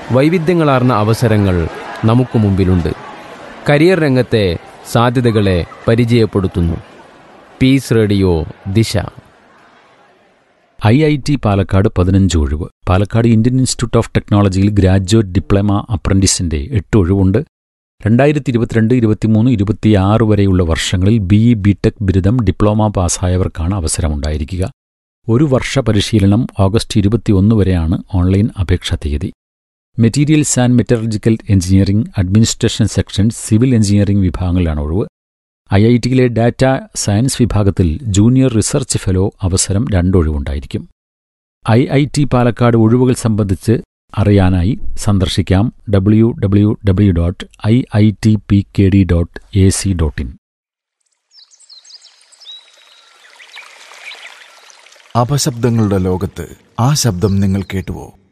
വൈവിധ്യങ്ങളാർന്ന അവസരങ്ങൾ നമുക്ക് മുമ്പിലുണ്ട് കരിയർ രംഗത്തെ സാധ്യതകളെ പരിചയപ്പെടുത്തുന്നു peace radio Disha I I T Palakkad പതിനഞ്ച് ഒഴിവ് പാലക്കാട് ഇന്ത്യൻ ഇൻസ്റ്റിറ്റ്യൂട്ട് ഓഫ് ടെക്നോളജിയിൽ ഗ്രാജുവേറ്റ് ഡിപ്ലോമ അപ്രന്റീസിന്റെ എട്ട് ഒഴിവുണ്ട് രണ്ടായിരത്തി ഇരുപത്തിരണ്ട് ഇരുപത്തിമൂന്ന് ഇരുപത്തിയാറ് വരെയുള്ള വർഷങ്ങളിൽ ബി ഇ ബി ടെക് ബിരുദം ഡിപ്ലോമ പാസ്സായവർക്കാണ് അവസരമുണ്ടായിരിക്കുക ഒരു വർഷ പരിശീലനം ഓഗസ്റ്റ് ഇരുപത്തിയൊന്ന് വരെയാണ് ഓൺലൈൻ അപേക്ഷാ തീയതി materials and metallurgical engineering administration section civil engineering വിഭാഗങ്ങളിലാണ് ഒഴിവ് ഐ ഐ ടിയിലെ ഡാറ്റ സയൻസ് വിഭാഗത്തിൽ ജൂനിയർ റിസർച്ച് ഫെലോ അവസരം രണ്ടൊഴിവുണ്ടായിരിക്കും ഐ ഐ ടി പാലക്കാട് ഒഴിവുകൾ സംബന്ധിച്ച് അറിയാനായി സന്ദർശിക്കാം W W W dot I I T P K D dot A C dot in അപശബ്ദങ്ങളുടെ ലോകത്ത് ആ ശബ്ദം നിങ്ങൾ കേട്ടുവോ